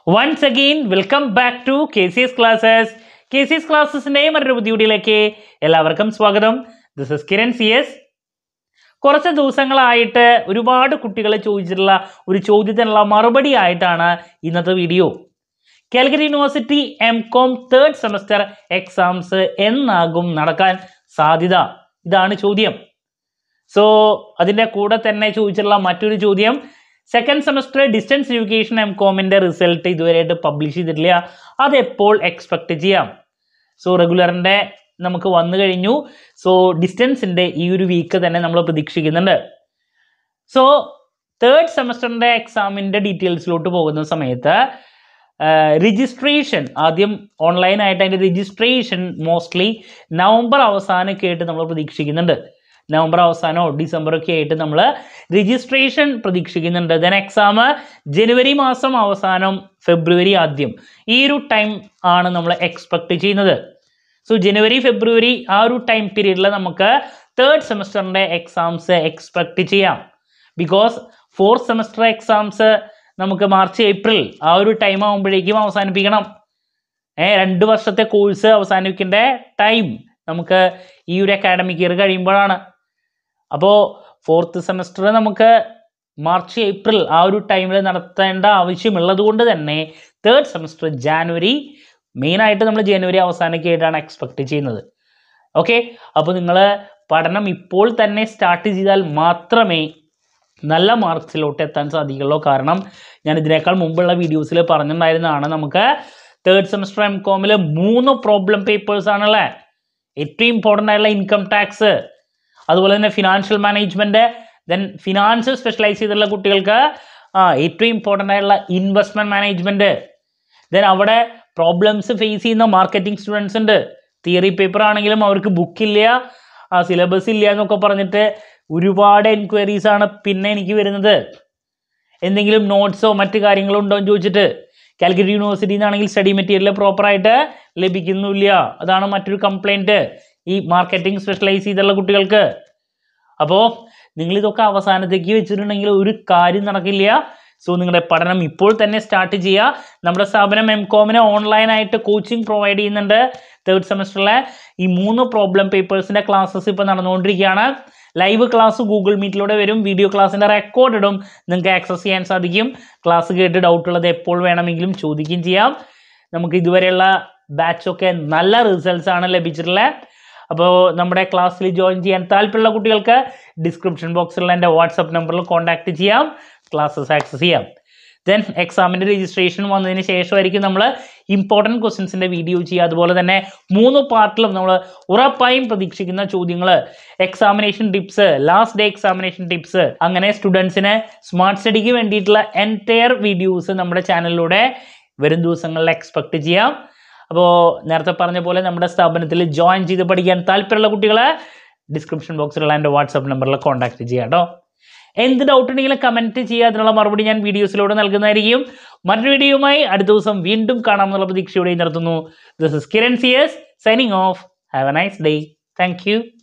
once again welcome back to K C S classes K C S ക്ലാസ്സസിൻ്റെ മറ്റൊരു പുതിയ വീഡിയോയിലേക്ക് എല്ലാവർക്കും സ്വാഗതം this is Kiran C S കുറച്ച് ദിവസങ്ങളായിട്ട് ഒരുപാട് കുട്ടികൾ ചോദിച്ചിട്ടുള്ള ഒരു ചോദ്യത്തിനുള്ള മറുപടി ആയിട്ടാണ് ഇന്നത്തെ video Calicut university M com third semester exams എന്നാകും നടക്കാൻ സാധ്യത ഇതാണ് ചോദ്യം സോ അതിൻ്റെ കൂടെ തന്നെ ചോദിച്ചിട്ടുള്ള മറ്റൊരു ചോദ്യം second semester distance education M കോമിൻ്റെ റിസൾട്ട് ഇതുവരെയായിട്ട് പബ്ലിഷ് ചെയ്തിട്ടില്ല അതെപ്പോൾ എക്സ്പെക്റ്റ് ചെയ്യാം സോ റെഗുലറിൻ്റെ നമുക്ക് വന്നു കഴിഞ്ഞു സോ ഡിസ്റ്റൻസിൻ്റെ ഈ ഒരു വീക്ക് തന്നെ നമ്മൾ പ്രതീക്ഷിക്കുന്നുണ്ട് സോ തേർഡ് സെമസ്റ്ററിൻ്റെ എക്സാമിൻ്റെ ഡീറ്റെയിൽസിലോട്ട് പോകുന്ന സമയത്ത് രജിസ്ട്രേഷൻ ആദ്യം ഓൺലൈനായിട്ട് അതിൻ്റെ രജിസ്ട്രേഷൻ മോസ്റ്റ്ലി നവംബർ അവസാനമൊക്കെ ആയിട്ട് നമ്മൾ പ്രതീക്ഷിക്കുന്നുണ്ട് നവംബർ അവസാനമോ ഡിസംബറൊക്കെ ആയിട്ട് നമ്മൾ രജിസ്ട്രേഷൻ പ്രതീക്ഷിക്കുന്നുണ്ട് ദെൻ എക്സാം ജനുവരി മാസം അവസാനം ഫെബ്രുവരി ആദ്യം ഈ ഒരു ടൈം ആണ് നമ്മൾ എക്സ്പെക്റ്റ് ചെയ്യുന്നത് സോ ജനുവരി ഫെബ്രുവരി ആ ഒരു ടൈം പീരീഡിൽ നമുക്ക് തേർഡ് സെമസ്റ്ററിൻ്റെ എക്സാംസ് എക്സ്പെക്റ്റ് ചെയ്യാം ബിക്കോസ് ഫോർത്ത് സെമസ്റ്റർ എക്സാംസ് നമുക്ക് മാർച്ച് ഏപ്രിൽ ആ ഒരു ടൈം ആകുമ്പോഴേക്കും അവസാനിപ്പിക്കണം ഏ രണ്ട് വർഷത്തെ കോഴ്സ് അവസാനിപ്പിക്കേണ്ട ടൈം നമുക്ക് ഈ ഒരു അക്കാഡമിക് ഇയർ കഴിയുമ്പോഴാണ് അപ്പോൾ ഫോർത്ത് സെമസ്റ്റർ നമുക്ക് മാർച്ച് ഏപ്രിൽ ആ ഒരു ടൈമിൽ നടത്തേണ്ട ആവശ്യമുള്ളത് കൊണ്ട് തന്നെ തേർഡ് സെമസ്റ്റർ ജാനുവരി മെയിനായിട്ട് നമ്മൾ ജനുവരി അവസാനമൊക്കെ ആയിട്ടാണ് എക്സ്പെക്റ്റ് ചെയ്യുന്നത് ഓക്കെ അപ്പോൾ നിങ്ങൾ പഠനം ഇപ്പോൾ തന്നെ സ്റ്റാർട്ട് ചെയ്താൽ മാത്രമേ നല്ല മാർക്സിലോട്ട് എത്താൻ സാധിക്കുള്ളൂ കാരണം ഞാൻ ഇതിനേക്കാൾ മുമ്പുള്ള വീഡിയോസിൽ പറഞ്ഞിട്ടുണ്ടായിരുന്നതാണ് നമുക്ക് തേർഡ് സെമസ്റ്റർ എം കോമിൽ മൂന്ന് പ്രോബ്ലം പേപ്പേഴ്സ് ആണല്ലേ ഏറ്റവും ഇമ്പോർട്ടൻ്റ് ആയിട്ടുള്ള ഇൻകം ടാക്സ് അതുപോലെ തന്നെ financial management then finance specialise ചെയ്തിട്ടുള്ള കുട്ടികൾക്ക് ആ ഏറ്റവും ഇമ്പോർട്ടൻ്റ് ആയിട്ടുള്ള ഇൻവെസ്റ്റ്മെൻറ്റ് മാനേജ്മെൻറ്റ് ദെൻ അവിടെ പ്രോബ്ലംസ് ഫേസ് ചെയ്യുന്ന മാർക്കറ്റിംഗ് സ്റ്റുഡൻസ് ഉണ്ട് തിയറി പേപ്പർ ആണെങ്കിലും അവർക്ക് ബുക്കില്ല ആ സിലബസ് ഇല്ല എന്നൊക്കെ പറഞ്ഞിട്ട് ഒരുപാട് എൻക്വയറീസ് ആണ് പിന്നെ എനിക്ക് വരുന്നത് എന്തെങ്കിലും നോട്ട്സോ മറ്റു കാര്യങ്ങളോ ഉണ്ടോ എന്ന് ചോദിച്ചിട്ട് കാലിക്കറ്റ് യൂണിവേഴ്സിറ്റിയിൽ നിന്നാണെങ്കിൽ സ്റ്റഡി മെറ്റീരിയൽ പ്രോപ്പറായിട്ട് ലഭിക്കുന്നില്ല അതാണ് മറ്റൊരു കംപ്ലൈൻറ്റ് ഈ മാർക്കറ്റിംഗ് സ്പെഷ്യലൈസ് ചെയ്തുള്ള കുട്ടികൾക്ക് അപ്പോൾ നിങ്ങളിതൊക്കെ അവസാനത്തേക്ക് വെച്ചിട്ടുണ്ടെങ്കിൽ ഒരു കാര്യം നടക്കില്ല സോ നിങ്ങളുടെ പഠനം ഇപ്പോൾ തന്നെ സ്റ്റാർട്ട് ചെയ്യുക നമ്മുടെ സ്ഥാപനം എം കോമിന് ഓൺലൈനായിട്ട് കോച്ചിങ് പ്രൊവൈഡ് ചെയ്യുന്നുണ്ട് തേർഡ് സെമസ്റ്ററിലെ ഈ മൂന്ന് പ്രോബ്ലം പേപ്പേഴ്സിൻ്റെ ക്ലാസ്സസ് ഇപ്പോൾ നടന്നുകൊണ്ടിരിക്കുകയാണ് ലൈവ് ക്ലാസ് ഗൂഗിൾ മീറ്റിലൂടെ വരും വീഡിയോ ക്ലാസ്സിൻ്റെ റെക്കോർഡിടും നിങ്ങൾക്ക് ആക്സസ് ചെയ്യാൻ സാധിക്കും ക്ലാസ് കേട്ട് ഡൗട്ട് ഉള്ളത് എപ്പോൾ വേണമെങ്കിലും ചോദിക്കുകയും ചെയ്യാം നമുക്ക് ഇതുവരെയുള്ള ബാച്ചൊക്കെ നല്ല റിസൾട്ട്സ് ആണ് ലഭിച്ചിട്ടുള്ളത് അപ്പോൾ നമ്മുടെ ക്ലാസ്സിൽ ജോയിൻ ചെയ്യാൻ താല്പര്യമുള്ള കുട്ടികൾക്ക് ഡിസ്ക്രിപ്ഷൻ ബോക്സിലുള്ള എൻ്റെ വാട്സപ്പ് നമ്പറിൽ കോൺടാക്റ്റ് ചെയ്യാം ക്ലാസ്സസ് ആക്സസ് ചെയ്യാം ദെൻ എക്സാമിൻ്റെ രജിസ്ട്രേഷൻ വന്നതിന് ശേഷമായിരിക്കും നമ്മൾ ഇമ്പോർട്ടൻറ്റ് ക്വസ്റ്റ്യൻസിൻ്റെ വീഡിയോ ചെയ്യുക അതുപോലെ തന്നെ മൂന്ന് പാർട്ടിലും നമ്മൾ ഉറപ്പായും പ്രതീക്ഷിക്കുന്ന ചോദ്യങ്ങൾ examination tips last day examination tips അങ്ങനെ സ്റ്റുഡൻസിന് സ്മാർട്ട് സ്റ്റഡിക്ക് വേണ്ടിയിട്ടുള്ള എൻറ്റയർ വീഡിയോസ് നമ്മുടെ ചാനലിലൂടെ വരും ദിവസങ്ങളിൽ എക്സ്പെക്റ്റ് ചെയ്യാം അപ്പോൾ നേരത്തെ പറഞ്ഞ പോലെ നമ്മുടെ സ്ഥാപനത്തിൽ ജോയിൻ ചെയ്ത് പഠിക്കാൻ താല്പര്യമുള്ള കുട്ടികളെ ഡിസ്ക്രിപ്ഷൻ ബോക്സിലുള്ള എൻ്റെ വാട്സാപ്പ് നമ്പറിൽ കോൺടാക്ട് ചെയ്യാം കേട്ടോ എന്ത് ഡൗട്ട് ഉണ്ടെങ്കിലും കമൻറ്റ് ചെയ്യുക അതിനുള്ള മറുപടി ഞാൻ വീഡിയോസിലൂടെ നൽകുന്നതായിരിക്കും മറ്റൊരു വീഡിയോയുമായി അടുത്ത ദിവസം വീണ്ടും കാണാമെന്നുള്ള പ്രതീക്ഷയോടെ നിർത്തുന്നു this is Kiran C S signing off have a nice day thank U